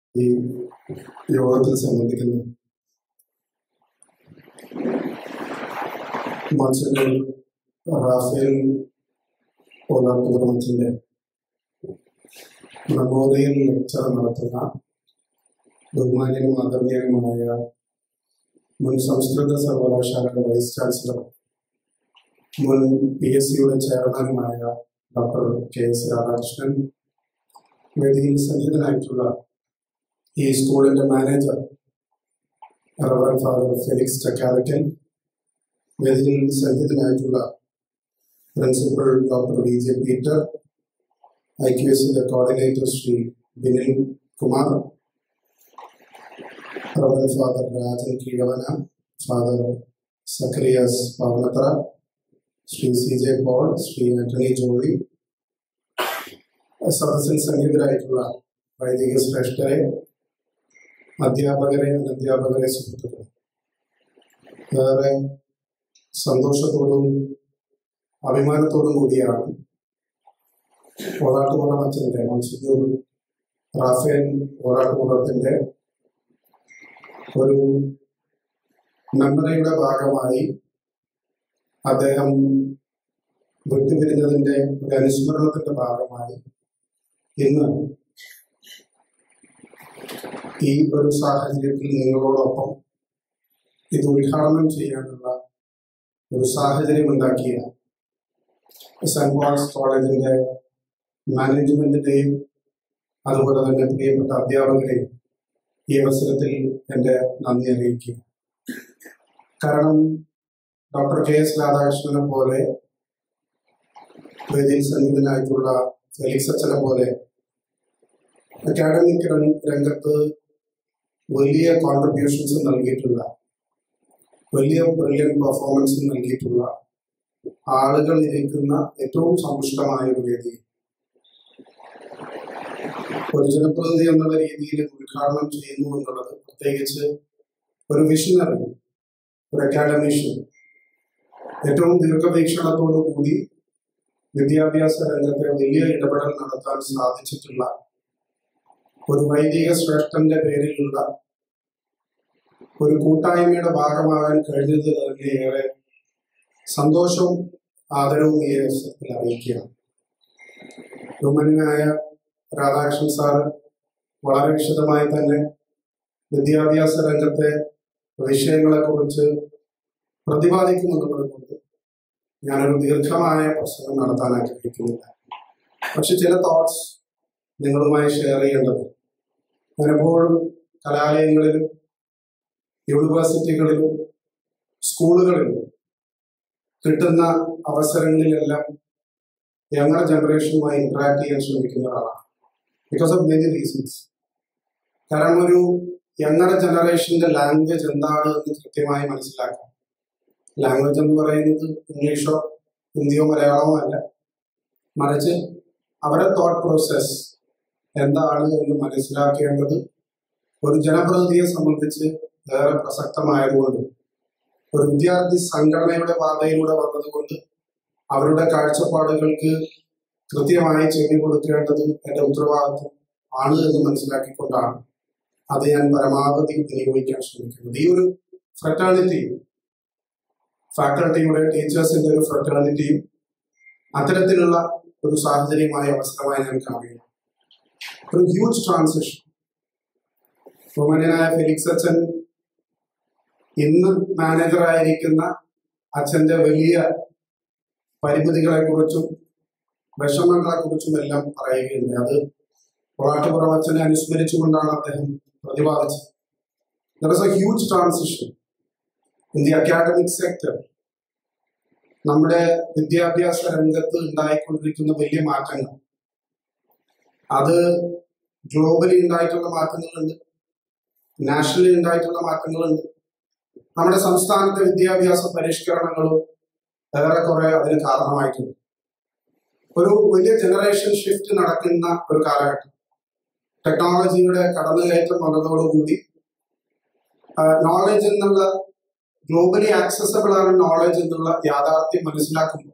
ഈ യോഗത്തിൽ സംബന്ധിക്കുന്നു മത്സ്യത്തിൽ റാഫേൽ ഓലാട്ടുപുറമത്തിന്റെ മെമ്മോറിയൽ ലെക്ചർ നടത്തുന്ന ബഹുമാന്യനും ആദരണീയനുമായ മുൻ സംസ്കൃത സർവകലാശാല വൈസ് ചാൻസലർ മുൻ പി എസ് സിയുടെ ചെയർമാനുമായ ഡോക്ടർ കെ എസ് രാധാകൃഷ്ണൻ വേദിയിൽ സന്നിഹിതനായിട്ടുള്ള ഈ സ്കൂളിന്റെ manager reverend father Felix Chakkalakkan വേദിയിൽ സന്നിഹിതനായിട്ടുള്ള principal doctor V J Peter I Q എസിന്റെ coordinator Shri Binil Kumar reverend father Rajan Keezhavana father Zacharias Pavanathara Shri C J Paul Shri Antony Jolly സദസ്സിൽ സന്നിഹിതരായിട്ടുള്ള വൈദിക ശ്രേഷ്ഠരെ അധ്യാപകരെ അനധ്യാപകരെ സുഹൃത്തുക്കളെ ഏറെ സന്തോഷത്തോടും അഭിമാനത്തോടും കൂടിയാണ് ഓറാട്ടുപുറമച്ചന്റെ മത്സ്യജൂർ റാഫേൽ ഓറാട്ടുപുറത്തിന്റെ ഒരു മെമ്മറിയുടെ ഭാഗമായി അദ്ദേഹം വിട്ടുപിരിഞ്ഞതിന്റെ ഒരു അനുസ്മരണത്തിന്റെ ഭാഗമായി ഇന്ന് ഈ ഒരു സാഹചര്യത്തിൽ നിങ്ങളോടൊപ്പം ഇത് ഉദ്ഘാടനം ചെയ്യാനുള്ള ഒരു സാഹചര്യം ഉണ്ടാക്കിയ സെന്റ് പോൾസ് കോളേജിന്റെ മാനേജ്മെന്റിന്റെയും അതുപോലെ തന്നെ പ്രിയപ്പെട്ട അധ്യാപകരെയും ഈ അവസരത്തിൽ എൻ്റെ നന്ദി അറിയിക്കുക കാരണം ഡോക്ടർ കെ എസ് രാധാകൃഷ്ണനെ പോലെ വേദിയിൽ സന്നിഹിതനായിട്ടുള്ള ഫെലിക്സ് അച്ഛനെ പോലെ അക്കാഡമിക് രംഗത്ത് വലിയ കോൺട്രിബ്യൂഷൻസ് നൽകിയിട്ടുള്ള വലിയ ബ്രില്യൻ പെർഫോമൻസ് നൽകിയിട്ടുള്ള ആളുകൾ ഇരിക്കുന്ന ഏറ്റവും സമ്പുഷ്ടമായ ഒരു വേദി ഒരു ജനപ്രതിനിധി എന്നുള്ള രീതിയിൽ ഉദ്ഘാടനം ചെയ്യുന്നു എന്നുള്ളത് പ്രത്യേകിച്ച് ഒരു വിഷനറി ഒരു അക്കാഡമീഷ്യൻ ഏറ്റവും ദീർഘവീക്ഷണത്തോടു കൂടി വിദ്യാഭ്യാസ രംഗത്തെ വലിയ ഇടപെടൽ നടത്താൻ സാധിച്ചിട്ടുള്ള ഒരു വൈദിക ശ്രേഷ്ഠന്റെ പേരിലുള്ള ഒരു കൂട്ടായ്മയുടെ ഭാഗമാകാൻ കഴിഞ്ഞത് തന്നെ ഏറെ സന്തോഷവും ആദരവും ഈ അവസരത്തിൽ അറിയിക്കുകയാണ് ബഹുമാനായ രാധാകൃഷ്ണൻ സാറ് വളരെ വിശദമായി തന്നെ വിദ്യാഭ്യാസ രംഗത്തെ വിഷയങ്ങളെക്കുറിച്ച് പ്രതിപാദിക്കുമെന്നുള്ളത് കൊണ്ട് ഞാനൊരു ദീർഘമായ പ്രസംഗം നടത്താൻ ആഗ്രഹിക്കുന്നില്ല പക്ഷെ ചില തോട്ട്സ് നിങ്ങളുമായി ഷെയർ ചെയ്യേണ്ടത് പലപ്പോഴും കലാലയങ്ങളിലും യൂണിവേഴ്സിറ്റികളിലും സ്കൂളുകളിലും കിട്ടുന്ന അവസരങ്ങളിലെല്ലാം യങ്ങർ ജനറേഷനുമായി ഇന്ററാക്ട് ചെയ്യാൻ ശ്രമിക്കുന്ന ഒരാളാണ് ബിക്കോസ് ഓഫ് മെനി റീസൺസ് കാരണം ഒരു യങ്ങർ ജനറേഷന്റെ ലാംഗ്വേജ് എന്താണ് എന്ന് കൃത്യമായി മനസ്സിലാക്കാം ലാംഗ്വേജ് എന്ന് പറയുന്നത് ഇംഗ്ലീഷോ ഹിന്ദിയോ മലയാളമോ അല്ല മറിച്ച് അവരുടെ തോട്ട് പ്രോസസ് എന്താണ് എന്ന് മനസ്സിലാക്കേണ്ടത് ഒരു ജനപ്രതിനിധിയെ സംബന്ധിച്ച് ഏറെ പ്രസക്തമായതുകൊണ്ട് ഒരു വിദ്യാർത്ഥി സംഘടനയുടെ പാതയിലൂടെ വന്നതുകൊണ്ട് അവരുടെ കാഴ്ചപ്പാടുകൾക്ക് കൃത്യമായി ചെവി കൊടുക്കേണ്ടത് എന്റെ ഉത്തരവാദിത്വം ആണ് എന്ന് മനസ്സിലാക്കിക്കൊണ്ടാണ് അത് ഞാൻ പരമാവധി വിനിയോഗിക്കാൻ ശ്രമിക്കുന്നത് ഈ ഒരു ഫ്രറ്റേണിറ്റി ഫാക്കൽറ്റിയുടെ ടീച്ചേഴ്സിന്റെ ഒരു ഫ്രറ്റേണിറ്റിയും അത്തരത്തിലുള്ള ഒരു സാഹചര്യമായ അവസരമായി ഞാൻ കാണുകയാണ് ഒരു ഹ്യൂജ് ട്രാൻസിഷൻ ബഹുമാന്യനായ ഫെലിക്സ് അച്ഛൻ ഇന്ന് മാനേജറായിരിക്കുന്ന അച്ഛന്റെ വലിയ പരിമിതികളെ കുറിച്ചും വിഷമങ്ങളെ കുറിച്ചും എല്ലാം പറയുകയുണ്ട് അത് പൊളാട്ടുപുറം അച്ഛനെ അനുസ്മരിച്ചുകൊണ്ടാണ് അദ്ദേഹം പ്രതിപാദിച്ചത് there is a huge transition in the academic sector നമ്മുടെ വിദ്യാഭ്യാസ രംഗത്ത് ഉണ്ടായിക്കൊണ്ടിരിക്കുന്ന വലിയ മാറ്റങ്ങൾ അത് ഗ്ലോബലി ഉണ്ടായിട്ടുള്ള മാറ്റങ്ങളുണ്ട് നാഷണലി ഉണ്ടായിട്ടുള്ള മാറ്റങ്ങളുണ്ട് നമ്മുടെ സംസ്ഥാനത്തെ വിദ്യാഭ്യാസ പരിഷ്കരണങ്ങളും ഏറെക്കുറെ അതിന് കാരണമായിട്ടുണ്ട് ഒരു വലിയ ജനറേഷൻ ഷിഫ്റ്റ് നടക്കുന്ന ഒരു കാലഘട്ടം ടെക്നോളജിയുടെ കടന്നുകയറ്റം വന്നതോടുകൂടി നോളജ് എന്നുള്ള ഗ്ലോബലി ആക്സസബിൾ ആണ് നോളജ് എന്നുള്ള യാഥാർത്ഥ്യം മനസ്സിലാക്കുമ്പോൾ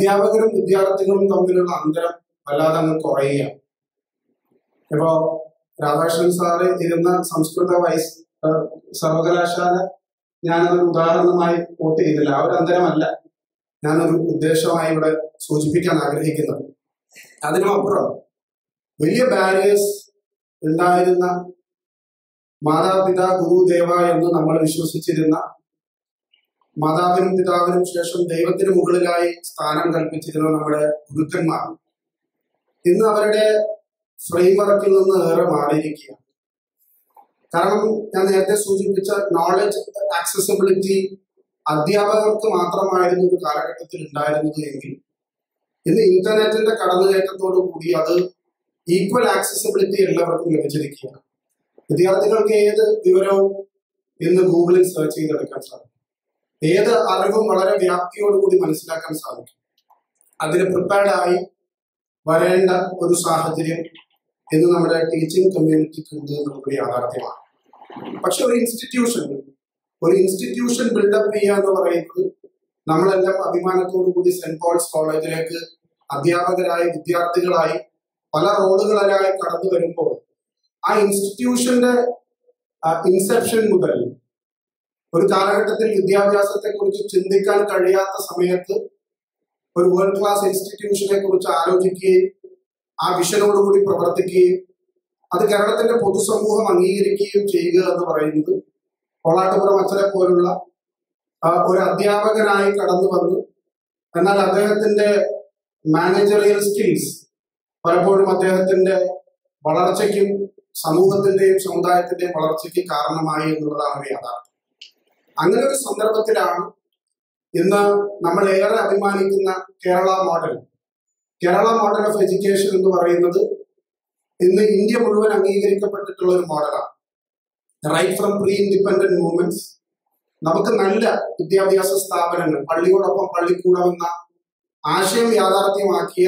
അധ്യാപകരും വിദ്യാർത്ഥികളും തമ്മിലുള്ള അന്തരം വല്ലാതെ അങ്ങ് കുറയുക ഇപ്പോ രാധാകൃഷ്ണൻ സാറ് ഇരുന്ന സംസ്കൃത വൈസ് ആ, സർവകലാശാല ഞാനതൊരു ഉദാഹരണമായി കോട്ട് ചെയ്തില്ല ആ ഒരു അന്തരമല്ല ഞാനൊരു ഉദ്ദേശമായി ഇവിടെ സൂചിപ്പിക്കാൻ ആഗ്രഹിക്കുന്നത് അതിനുമപ്പുറം വലിയ ബാരിയേഴ്സ് ഉണ്ടായിരുന്ന മാതാപിതാ ഗുരുദേവ എന്ന് നമ്മൾ വിശ്വസിച്ചിരുന്ന മാതാവിനും പിതാവിനും ശേഷം ദൈവത്തിന് മുകളിലായി സ്ഥാനം കൽപ്പിച്ചിരുന്ന നമ്മുടെ ഗുരുക്കന്മാർ ഇന്ന് അവരുടെ ഫ്രെയിംവർക്കിൽ നിന്ന് ഏറെ മാറിയിരിക്കുകയാണ് കാരണം ഞാൻ നേരത്തെ സൂചിപ്പിച്ച നോളജ് ആക്സസിബിലിറ്റി അധ്യാപകർക്ക് മാത്രമായിരുന്നു ഒരു കാലഘട്ടത്തിൽ ഉണ്ടായിരുന്നത് എങ്കിൽ ഇന്ന് ഇന്റർനെറ്റിന്റെ കടന്നുകയറ്റത്തോടു കൂടി അത് ഈക്വൽ ആക്സസിബിലിറ്റി എല്ലാവർക്കും ലഭിച്ചിരിക്കുകയാണ് വിദ്യാർത്ഥികൾക്ക് ഏത് വിവരവും ഇന്ന് ഗൂഗിളിൽ സെർച്ച് ചെയ്തെടുക്കാൻ സാധിക്കും ഏത് അറിവും വളരെ വ്യാപ്തിയോടുകൂടി മനസ്സിലാക്കാൻ സാധിക്കും അതിന് പ്രിപ്പയർഡ് ആയി വരേണ്ട ഒരു സാഹചര്യം ഇന്ന് നമ്മുടെ ടീച്ചിങ് കമ്മ്യൂണിറ്റിക്ക് ഉണ്ട് എന്നുള്ളൊരു യാഥാർത്ഥ്യമാണ് പക്ഷെ ഒരു ഇൻസ്റ്റിറ്റ്യൂഷൻ ഒരു ഇൻസ്റ്റിറ്റ്യൂഷൻ ബിൽഡപ്പ് ചെയ്യുക എന്ന് പറയുന്നത് നമ്മളെല്ലാം അഭിമാനത്തോടു കൂടി സെന്റ് പോൾസ് കോളേജിലേക്ക് അധ്യാപകരായി വിദ്യാർത്ഥികളായി പല റോളുകളിലായി കടന്നു വരുമ്പോൾ ആ ഇൻസ്റ്റിറ്റ്യൂഷന്റെ ഇൻസെപ്ഷൻ മുതൽ ഒരു കാലഘട്ടത്തിൽ വിദ്യാഭ്യാസത്തെ കുറിച്ച് ചിന്തിക്കാൻ കഴിയാത്ത സമയത്ത് ഒരു വേൾഡ് ക്ലാസ് ഇൻസ്റ്റിറ്റ്യൂഷനെ കുറിച്ച് ആലോചിക്കുകയും ആ വിഷനോടുകൂടി പ്രവർത്തിക്കുകയും അത് കേരളത്തിന്റെ പൊതുസമൂഹം അംഗീകരിക്കുകയും ചെയ്യുക എന്ന് പറയുന്നത് കോളാട്ടുപുറം അച്ഛനെ പോലുള്ള ആ, ഒരു അധ്യാപകനായി കടന്നു വന്നു എന്നാൽ അദ്ദേഹത്തിന്റെ മാനേജറിയൽ സ്കിൽസ് പലപ്പോഴും അദ്ദേഹത്തിന്റെ വളർച്ചയ്ക്കും സമൂഹത്തിന്റെയും സമുദായത്തിന്റെയും വളർച്ചയ്ക്ക് കാരണമായി എന്നുള്ളതാണ് ഒരു യാഥാർത്ഥ്യം അങ്ങനെ ഒരു സന്ദർഭത്തിലാണ് ഇന്ന് നമ്മൾ ഏറെ അഭിമാനിക്കുന്ന Kerala model Kerala model of education എന്ന് പറയുന്നത് ഇന്ന് ഇന്ത്യ മുഴുവൻ അംഗീകരിക്കപ്പെട്ടിട്ടുള്ള ഒരു മോഡലാണ് right from pre independent movements നമുക്ക് നല്ല വിദ്യാഭ്യാസ സ്ഥാപനങ്ങൾ പള്ളിയോടൊപ്പം പള്ളിക്കൂടം എന്ന ആശയം യാഥാർത്ഥ്യമാക്കിയ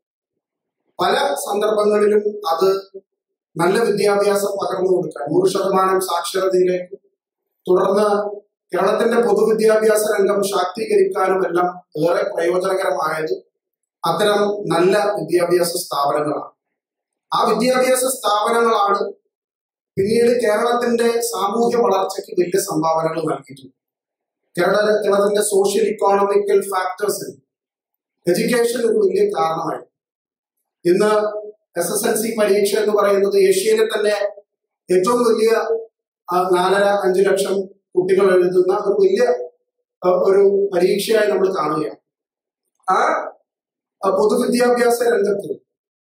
പല സന്ദർഭങ്ങളിലും അത് നല്ല വിദ്യാഭ്യാസം പകർന്നു കൊടുക്കാൻ നൂറ് ശതമാനം സാക്ഷരതയിലേക്ക് തുടർന്ന് കേരളത്തിന്റെ പൊതുവിദ്യാഭ്യാസ രംഗം ശാക്തീകരിക്കാനും എല്ലാം ഏറെ പ്രയോജനകരമായത് അത്തരം നല്ല വിദ്യാഭ്യാസ സ്ഥാപനങ്ങളാണ് ആ വിദ്യാഭ്യാസ സ്ഥാപനങ്ങളാണ് പിന്നീട് കേരളത്തിന്റെ സാമൂഹ്യ വളർച്ചയ്ക്ക് വലിയ സംഭാവനകൾ നൽകിയിട്ടുണ്ട് കേരള കേരളത്തിന്റെ സോഷ്യൽ ഇക്കോണമിക്കൽ ഫാക്ടേഴ്സിൽ എഡ്യൂക്കേഷൻ ഒരു വലിയ കാരണമായി ഇന്ന് എസ് എസ് എൽ സി പരീക്ഷ എന്ന് പറയുന്നത് ഏഷ്യയിലെ തന്നെ ഏറ്റവും വലിയ ആ, നാലര അഞ്ച് ലക്ഷം കുട്ടികൾ എഴുതുന്ന ഒരു വലിയ ആ, ഒരു പരീക്ഷയായി നമ്മൾ കാണുകയാണ് ആ ആ, പൊതുവിദ്യാഭ്യാസ രംഗത്ത്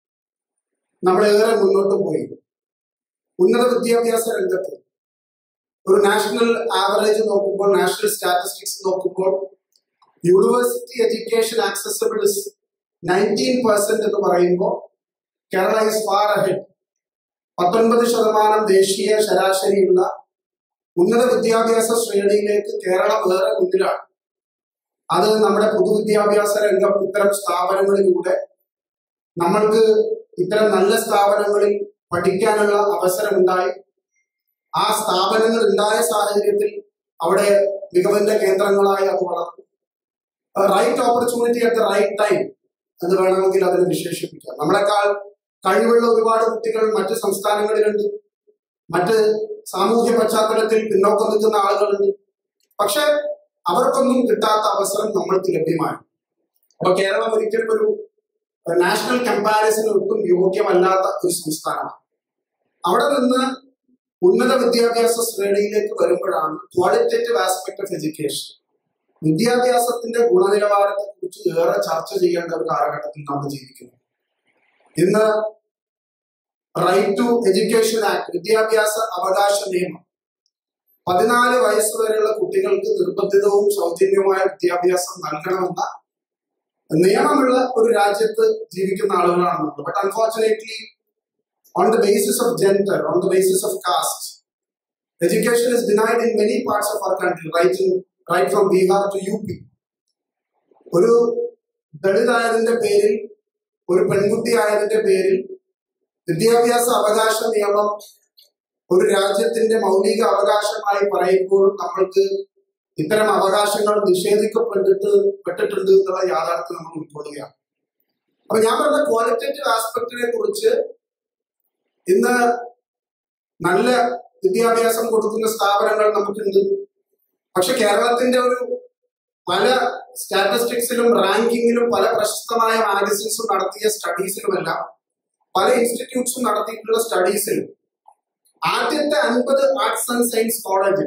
നമ്മളേറെ മുന്നോട്ട് പോയി ഉന്നത വിദ്യാഭ്യാസ രംഗത്ത് ഒരു നാഷണൽ ആവറേജ് നോക്കുമ്പോൾ നാഷണൽ സ്റ്റാറ്റിസ്റ്റിക്സ് നോക്കുമ്പോൾ university education accessible nineteen percent എന്ന് പറയുമ്പോൾ കേരള ഇസ് ഫാർ അഹെഡ് പത്തൊൻപത് ശതമാനം ദേശീയ ശരാശരിയുള്ള ഉന്നത വിദ്യാഭ്യാസ ശ്രേണിയിലേക്ക് കേരളം വേറെ മുന്നിലാണ് അത് നമ്മുടെ പൊതുവിദ്യാഭ്യാസ രംഗം ഇത്തരം സ്ഥാപനങ്ങളിലൂടെ നമ്മൾക്ക് ഇത്തരം നല്ല സ്ഥാപനങ്ങളിൽ പഠിക്കാനുള്ള അവസരം ഉണ്ടായി ആ സ്ഥാപനങ്ങൾ ഉണ്ടായ സാഹചര്യത്തിൽ അവിടെ മികവിന്റെ കേന്ദ്രങ്ങളായി അത് വളർന്നു right opportunity at the right time എന്ന് വേണമെങ്കിൽ അതിനെ വിശേഷിപ്പിക്കാം നമ്മളെക്കാൾ കഴിവുള്ള ഒരുപാട് കുട്ടികൾ മറ്റ് സംസ്ഥാനങ്ങളിലുണ്ട് മറ്റ് സാമൂഹ്യ പശ്ചാത്തലത്തിൽ പിന്നോക്കം നിൽക്കുന്ന ആളുകളുണ്ട് പക്ഷെ അവർക്കൊന്നും കിട്ടാത്ത അവസരം നമ്മൾക്ക് ലഭ്യമായി അപ്പൊ കേരളം ഒരിക്കലും ഒരു നാഷണൽ കമ്പാരിസന് ഒട്ടും യോഗ്യമല്ലാത്ത ഒരു സംസ്ഥാനമാണ് അവിടെ നിന്ന് ഉന്നത വിദ്യാഭ്യാസ ശ്രേണിയിലേക്ക് വരുമ്പോഴാണ് ക്വാളിറ്റേറ്റീവ് ആസ്പെക്ട് ഓഫ് എഡ്യൂക്കേഷൻ വിദ്യാഭ്യാസത്തിന്റെ ഗുണനിലവാരത്തെ കുറിച്ച് ഏറെ ചർച്ച ചെയ്യേണ്ട ഒരു കാലഘട്ടത്തിൽ നമ്മൾ ജീവിക്കുന്നു ഇന്ന് റൈറ്റ് ടു എഡ്യൂക്കേഷൻ ആക്ട് വിദ്യാഭ്യാസ അവകാശ നിയമം പതിനാല് വയസ്സ് വരെയുള്ള കുട്ടികൾക്ക് നിർബന്ധിതവും സൗജന്യവുമായ വിദ്യാഭ്യാസം നൽകണമെന്ന നിയമമുള്ള ഒരു രാജ്യത്ത് ജീവിക്കുന്ന ആളുകളാണ് നമ്മൾ but unfortunately on the basis of gender on the basis of caste education is denied in many parts of our country right in right from Bihar to U P ഒരു ദളിതായതിന്റെ പേരിൽ ഒരു പെൺകുട്ടി ആയതിന്റെ പേരിൽ വിദ്യാഭ്യാസ അവകാശ നിയമം ഒരു രാജ്യത്തിന്റെ മൗലിക അവകാശമായി പറയുമ്പോൾ നമ്മൾക്ക് ഇത്തരം അവകാശങ്ങൾ നിഷേധിക്കപ്പെട്ടിട്ട് പെട്ടിട്ടുണ്ട് എന്നുള്ള യാഥാർത്ഥ്യം നമ്മൾ ഉൾക്കൊള്ളുകയാണ് അപ്പൊ ഞാൻ പറഞ്ഞ ക്വാളിറ്റേറ്റീവ് ആസ്പെക്റ്റിനെ കുറിച്ച് ഇന്ന് നല്ല വിദ്യാഭ്യാസം കൊടുക്കുന്ന സ്ഥാപനങ്ങൾ നമുക്കുണ്ട് പക്ഷെ കേരളത്തിന്റെ ഒരു പല സ്റ്റാറ്റിസ്റ്റിക്സിലും റാങ്കിങ്ങിലും പല പ്രശസ്തമായ മാഗസിൻസും നടത്തിയ സ്റ്റഡീസിലുമെല്ലാം പല ഇൻസ്റ്റിറ്റ്യൂട്ട്സും നടത്തിയിട്ടുള്ള സ്റ്റഡീസിലും ആദ്യത്തെ അൻപത് ആർട്സ് ആൻഡ് സയൻസ് കോളേജ്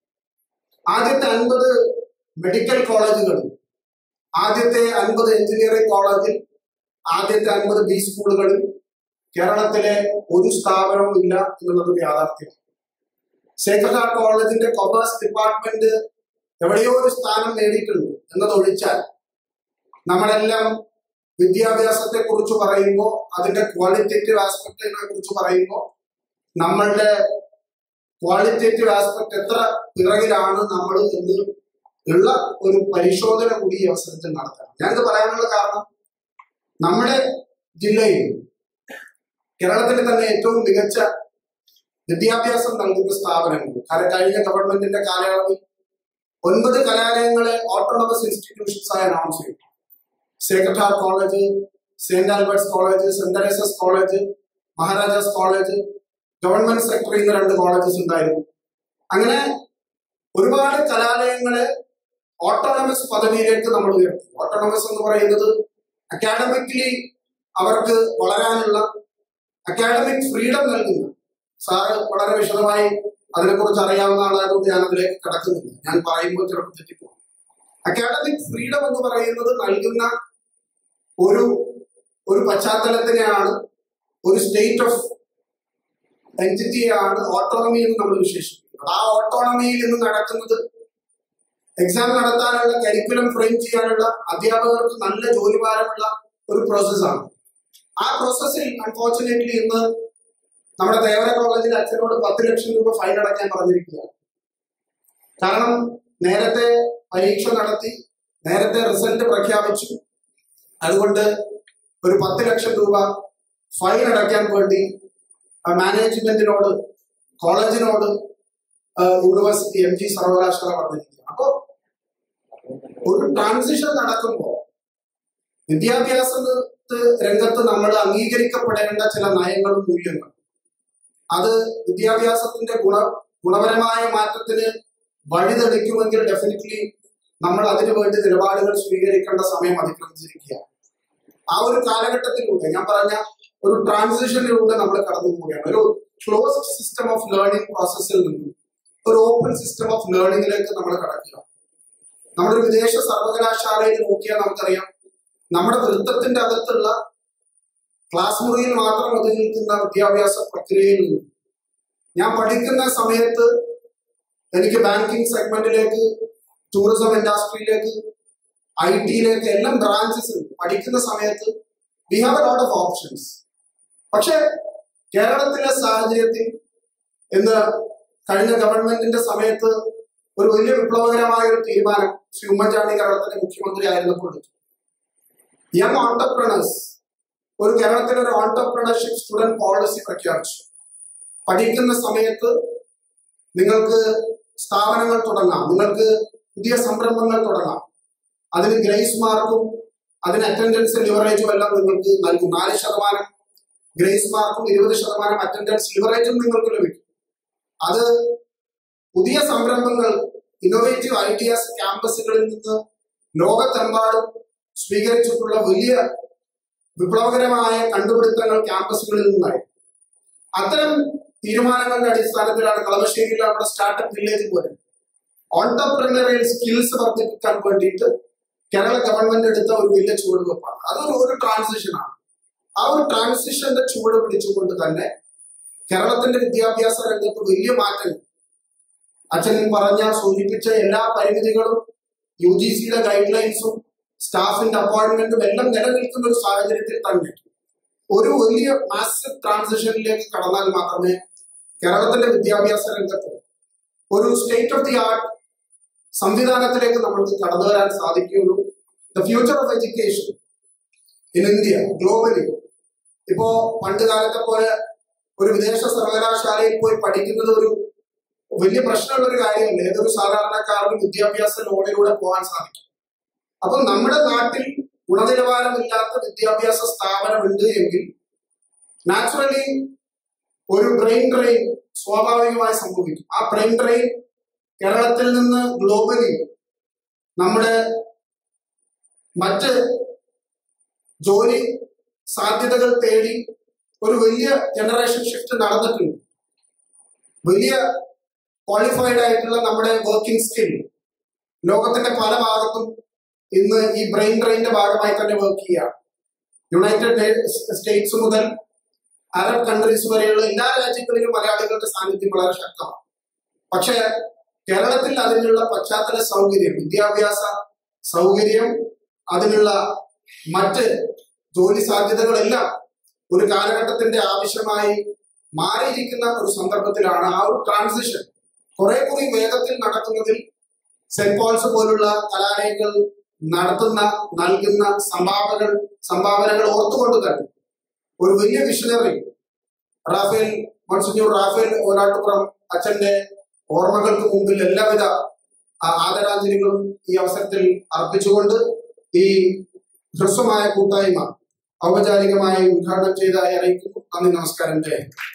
ആദ്യത്തെ അൻപത് മെഡിക്കൽ കോളേജുകൾ ആദ്യത്തെ അൻപത് എഞ്ചിനീയറിംഗ് കോളേജിൽ ആദ്യത്തെ അൻപത് ബി സ്കൂളുകളിൽ കേരളത്തിലെ ഒരു സ്ഥാപനവും ഇല്ല എന്നുള്ളത് ഒരു യാഥാർത്ഥ്യം സേക്രഡ് ഹാർട്ട് കോളേജിന്റെ കൊമേഴ്സ് ഡിപ്പാർട്ട്മെന്റ് എവിടെയോ ഒരു സ്ഥാനം നേടിയിട്ടുണ്ട് എന്നതൊഴിച്ചാൽ നമ്മളെല്ലാം വിദ്യാഭ്യാസത്തെ കുറിച്ച് പറയുമ്പോൾ അതിന്റെ ക്വാളിറ്റേറ്റീവ് ആസ്പെക്റ്റിനെ കുറിച്ച് പറയുമ്പോൾ നമ്മളുടെ ക്വാളിറ്റേറ്റീവ് ആസ്പെക്ട് എത്ര പിറകിലാണ് നമ്മൾ എന്ന് ഉള്ള ഒരു പരിശോധന കൂടി ഈ അവസരത്തിൽ നടത്തണം ഞാനിത് പറയാനുള്ള കാരണം നമ്മുടെ ജില്ലയിൽ കേരളത്തിലെ തന്നെ ഏറ്റവും മികച്ച വിദ്യാഭ്യാസം നൽകുന്ന സ്ഥാപനങ്ങൾ കാരണം കഴിഞ്ഞ ഗവൺമെന്റിന്റെ കാലയളവിൽ ഒൻപത് കലാലയങ്ങളെ ഓട്ടോണമസ് ഇൻസ്റ്റിറ്റ്യൂഷൻസ് ആയി അനൗൺസ് ചെയ്തു Sacred Heart College Saint Albert's College Saint Teresa's College Maharaja's College government സെക്ടറിൽ നിന്ന് രണ്ട് കോളേജസ് ഉണ്ടായിരുന്നു അങ്ങനെ ഒരുപാട് കലാലയങ്ങളെ ഓട്ടോണമസ് പദവിയിലേക്ക് നമ്മൾ ഉയർത്തി ഓട്ടോണമസ് എന്ന് പറയുന്നത് അക്കാഡമിക്കലി അവർക്ക് വളരാനുള്ള അക്കാഡമിക് ഫ്രീഡം നൽകുന്ന സാറ് വളരെ വിശദമായി അതിനെക്കുറിച്ച് അറിയാവുന്ന ആളായതുകൊണ്ട് ഞാൻ അതിലേക്ക് കടക്കുന്നില്ല ഞാൻ പറയുമ്പോൾ ചിലപ്പോൾ തെറ്റിപ്പോകും അക്കാഡമിക് ഫ്രീഡം എന്ന് പറയുന്നത് നൽകുന്ന ഒരു ഒരു പശ്ചാത്തലത്തിനെയാണ് ഒരു സ്റ്റേറ്റ് ഓഫ് എൻറ്റിറ്റിയാണ് ഓട്ടോണമി എന്ന് നമ്മൾ വിശേഷിപ്പിക്കുന്നത് ആ ഓട്ടോണമിയിൽ നിന്ന് നടക്കുന്നത് എക്സാം നടത്താനുള്ള കരിക്കുലം ഫ്രെയിം ചെയ്യാനുള്ള അധ്യാപകർക്ക് നല്ല ജോലിഭാരമുള്ള ഒരു പ്രോസസ്സാണ് ആ പ്രോസസ്സിൽ അൺഫോർച്ചുനേറ്റ്ലി ഇന്ന് നമ്മുടെ തേവര കോളേജിൽ അച്ഛനോട് പത്ത് ലക്ഷം രൂപ ഫൈൻ അടയ്ക്കാൻ പറഞ്ഞിരിക്കുകയാണ് കാരണം നേരത്തെ പരീക്ഷ നടത്തി നേരത്തെ റിസൾട്ട് പ്രഖ്യാപിച്ചു അതുകൊണ്ട് ഒരു പത്ത് ലക്ഷം രൂപ ഫൈൻ അടയ്ക്കാൻ വേണ്ടി മാനേജ്മെന്റിനോട് കോളേജിനോട് യൂണിവേഴ്സിറ്റി എം ജി സർവകലാശാല പറഞ്ഞിരിക്കുക അപ്പോ ഒരു ട്രാൻസിഷൻ നടക്കുമ്പോൾ വിദ്യാഭ്യാസ രംഗത്ത് നമ്മൾ അംഗീകരിക്കപ്പെടേണ്ട ചില നയങ്ങളും മൂല്യങ്ങളും അത് വിദ്യാഭ്യാസത്തിന്റെ ഗുണ ഗുണപരമായ മാറ്റത്തിന് വഴിതെളിക്കുമെങ്കിൽ ഡെഫിനറ്റ്ലി നമ്മൾ അതിനു വേണ്ടി നിലപാടുകൾ സ്വീകരിക്കേണ്ട സമയം അതിക്രമിച്ചിരിക്കുക ആ ഒരു കാലഘട്ടത്തിലൂടെ ഞാൻ പറഞ്ഞ ഒരു ട്രാൻസിഷനിലൂടെ നമ്മൾ കടന്നു പോവുകയാണ് ഒരു ക്ലോസ്ഡ് സിസ്റ്റം ഓഫ് ലേണിംഗ് പ്രോസസ്സിൽ നിന്നും ഒരു ഓപ്പൺ സിസ്റ്റം ഓഫ് ലേണിംഗിലേക്ക് നമ്മൾ കടക്കുക നമ്മുടെ വിദേശ സർവകലാശാലയിൽ നോക്കിയാൽ നമുക്കറിയാം നമ്മുടെ വൃത്തത്തിന്റെ അകത്തുള്ള ക്ലാസ് മുറിയിൽ മാത്രം ഒതുങ്ങി നിൽക്കുന്ന വിദ്യാഭ്യാസ പ്രക്രിയയിൽ നിന്നും ഞാൻ പഠിക്കുന്ന സമയത്ത് എനിക്ക് ബാങ്കിങ് സെഗ്മെന്റിലേക്ക് ടൂറിസം ഇൻഡസ്ട്രിയിലേക്ക് ഐ ടിയിലേക്ക് എല്ലാം ബ്രാഞ്ചസ് ഉണ്ട് പഠിക്കുന്ന സമയത്ത് we have a lot of options പക്ഷെ കേരളത്തിലെ സാഹചര്യത്തിൽ ഇന്ന് കഴിഞ്ഞ ഗവൺമെന്റിന്റെ സമയത്ത് ഒരു വലിയ വിപ്ലവകരമായ ഒരു തീരുമാനം ശ്രീ ഉമ്മൻചാണ്ടി കേരളത്തിന്റെ മുഖ്യമന്ത്രി ആയിരുന്നപ്പോൾ എടുത്തു യങ് ഓണ്ടർപ്രണേഴ്സ് ഒരു കേരളത്തിലെ ഒരു ഓണ്ടർപ്രണർഷിപ്പ് സ്റ്റുഡന്റ് പോളിസി പ്രഖ്യാപിച്ചു പഠിക്കുന്ന സമയത്ത് നിങ്ങൾക്ക് സ്ഥാപനങ്ങൾ തുടങ്ങാം നിങ്ങൾക്ക് പുതിയ സംരംഭങ്ങൾ തുടങ്ങാം അതിന് ഗ്രേസ് മാർക്കും അതിന് അറ്റൻഡൻസ് ലിവറേജും എല്ലാം നിങ്ങൾക്ക് നൽകും നാല് ശതമാനം ഗ്രേസ് മാർക്കും ഇരുപത് ശതമാനം അറ്റൻഡൻസ് ലിവറേജും നിങ്ങൾക്ക് ലഭിക്കും അത് പുതിയ സംരംഭങ്ങൾ ഇന്നോവേറ്റീവ് ഐഡിയാസ് ക്യാമ്പസുകളിൽ നിന്ന് ലോകത്തെമ്പാടും സ്വീകരിച്ചിട്ടുള്ള വലിയ വിപ്ലവകരമായ കണ്ടുപിടുത്തങ്ങൾ ക്യാമ്പസുകളിൽ നിന്നായി അത്തരം തീരുമാനങ്ങളുടെ അടിസ്ഥാനത്തിലാണ് കളമശ്ശേരിയിലെ നമ്മുടെ സ്റ്റാർട്ടപ്പ് വില്ലേജ് പോലെ ഓണ്ടർപ്രണറിയൽ സ്കിൽസ് വർദ്ധിപ്പിക്കാൻ വേണ്ടിയിട്ട് കേരള ഗവൺമെന്റ് എടുത്ത ഒരു വലിയ ചുവടുവെപ്പാണ് അതൊരു ഒരു ട്രാൻസിഷനാണ് ആ ഒരു ട്രാൻസിഷന്റെ ചുവട് പിടിച്ചുകൊണ്ട് തന്നെ കേരളത്തിന്റെ വിദ്യാഭ്യാസ രംഗത്ത് വലിയ മാറ്റങ്ങൾ അച്ഛൻ പറഞ്ഞ സൂചിപ്പിച്ച എല്ലാ പരിമിതികളും യു ജി സിയുടെ ഗൈഡ് ലൈൻസും സ്റ്റാഫിന്റെ അപ്പോയിന്റ്മെന്റും എല്ലാം നിലനിൽക്കുന്ന ഒരു സാഹചര്യത്തിൽ തന്നെ ഒരു വലിയ മാസീവ് ട്രാൻസിഷനിലേക്ക് കടന്നാൽ മാത്രമേ കേരളത്തിന്റെ വിദ്യാഭ്യാസ രംഗത്ത് ഒരു സ്റ്റേറ്റ് ഓഫ് ദി ആർട്ട് സംവിധാനത്തിലേക്ക് നമ്മൾക്ക് കടന്നു വരാൻ സാധിക്കുകയുള്ളൂ the future of education in India globally ഇപ്പോ പണ്ട് കാലത്തെ പോലെ ഒരു വിദേശ സർവകലാശാലയിൽ പോയി പഠിക്കുന്നത് ഒരു വലിയ പ്രശ്നമുള്ള ഒരു കാര്യമല്ല ഏതൊരു സാധാരണക്കാരനും വിദ്യാഭ്യാസ ലോണിലൂടെ പോകാൻ സാധിക്കും അപ്പൊ നമ്മുടെ നാട്ടിൽ ഗുണനിലവാരമില്ലാത്ത വിദ്യാഭ്യാസ സ്ഥാപനമുണ്ട് എങ്കിൽ നാച്ചുറലി ഒരു ബ്രെയിൻ ഡ്രെയിൻ സ്വാഭാവികമായി സംഭവിക്കും ആ ബ്രെയിൻ ഡ്രെയിൻ കേരളത്തിൽ നിന്ന് ഗ്ലോബലി നമ്മുടെ മറ്റ് ജോലി സാധ്യതകൾ തേടി ഒരു വലിയ ജനറേഷൻ ഷിഫ്റ്റ് നടന്നിട്ടുണ്ട് വലിയ ക്വാളിഫൈഡ് ആയിട്ടുള്ള നമ്മുടെ വർക്കിംഗ് സ്കിൽ ലോകത്തിന്റെ പല ഭാഗത്തും ഇന്ന് ഈ ബ്രെയിൻ ഡ്രെയിന്റെ ഭാഗമായി തന്നെ വർക്ക് ചെയ്യുക യുണൈറ്റഡ് സ്റ്റേറ്റ്സ് മുതൽ അറബ് കൺട്രീസ് വരെയുള്ള എല്ലാ രാജ്യങ്ങളിലും മലയാളികളുടെ സാന്നിധ്യം വളരെ ശക്തമാണ് പക്ഷേ കേരളത്തിൽ അതിനുള്ള പശ്ചാത്തല സൗകര്യം വിദ്യാഭ്യാസ സൗകര്യം അതിനുള്ള മറ്റ് ജോലി സാധ്യതകളെല്ലാം ഒരു കാലഘട്ടത്തിന്റെ ആവശ്യമായി മാറിയിരിക്കുന്ന ഒരു സന്ദർഭത്തിലാണ് ആ ഒരു ട്രാൻസിഷൻ കുറെ കൂടി വേഗത്തിൽ നടക്കുന്നതിൽ സെന്റ് പോൾസ് പോലുള്ള കലാലയങ്ങൾ നടത്തുന്ന നൽകുന്ന സംഭാവനകൾ സംഭാവനകൾ ഓർത്തുകൊണ്ട് തന്നെ ഒരു വലിയ visionary Raphael monsignor Raphael Olattupuram അച്ഛന്റെ ഓർമ്മകൾക്ക് മുമ്പിൽ എല്ലാവിധ ആ- ആദരാഞ്ജലികളും ഈ അവസരത്തിൽ അർപ്പിച്ചുകൊണ്ട് ഈ ഹ്രസ്വമായ കൂട്ടായ്മ ഔപചാരികമായി ഉദ്ഘാടനം ചെയ്തതായി അറിയിക്കുന്നു നന്ദി നമസ്കാരം ജയ ഹിന്ദ്.